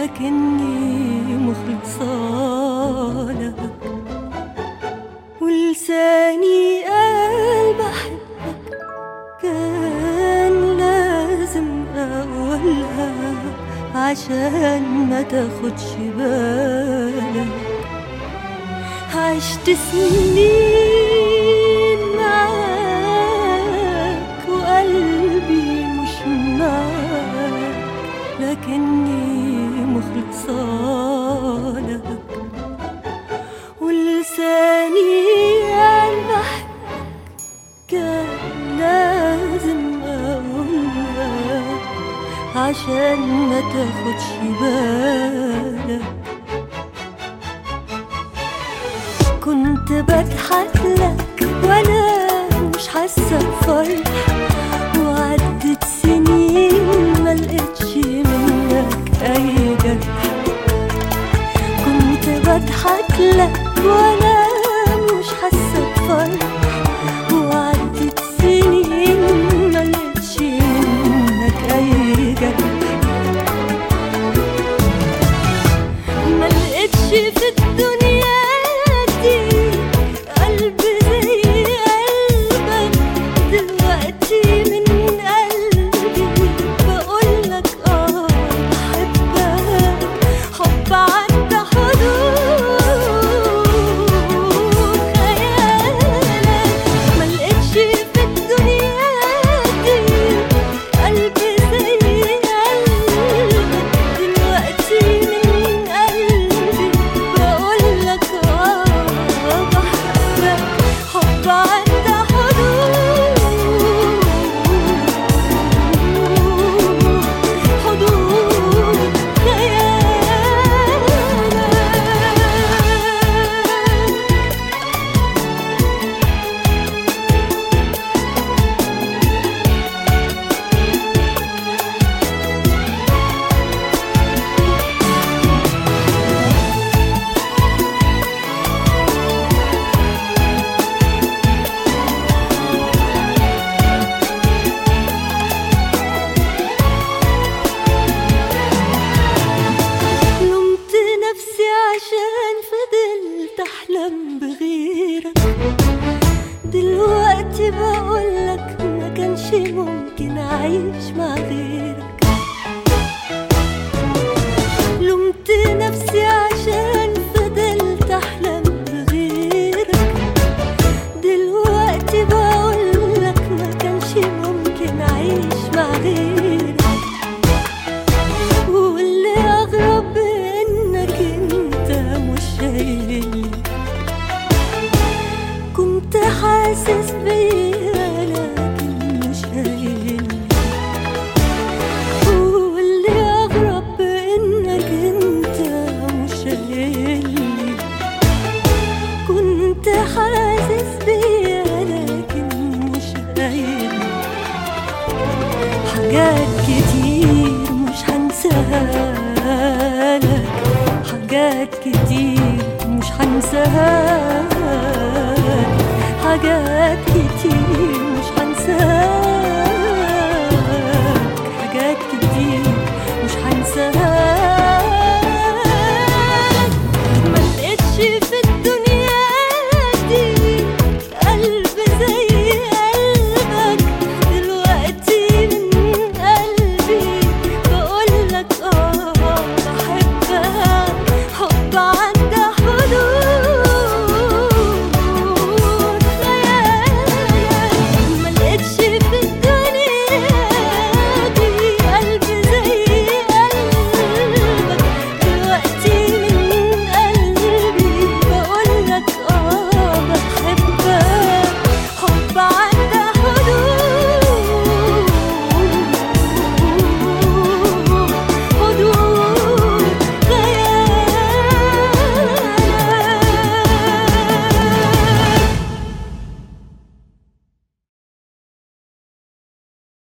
لكني مخلصة لك ولساني قال بحبك كان لازم أقولها عشان ما تاخدش بالك عشت سنين معاك وقلبي مش معاك لكني مخلصة لك ولساني قال بحبك كان لازم أقولها عشان ما تاخدش بالك كنت بضحك لك وانا مش حاسه بفرح وعدت سنين ما لقيتش منك اي جرح كنت بضحك لك وانا مش حاسه بفرح وعدت سنين ما لقيتش منك اي جرح ما لقيتش في الدنيا دي قلب زي قلبك دلوقتي من قلبي بقولك اه بحبك حب عدى حدود خيالك ما لقيتش في الدنيا دي قلب زي قلبك دلوقتي من قلبي بقولك اه بحبك حب عدى حدود حدود خيالك لومت نفسي عشان فضلت احلم بغيرك دلوقتي بقولك ما كانش ممكن اعيش مع غيرك لومت نفسي عشان فضلت احلم بغيرك دلوقتي بقولك ما كانش ممكن اعيش مع غيرك واللي أغرب إنك أنت مش شايلني كنت حاسس بيا لكن مش شايلني واللي أغرب إنك أنت مش شايلني كنت حاسس بيا لكن مش شايلني حاجات كتير مش هنساها لك حاجات كتير مش هنساها لك حاجات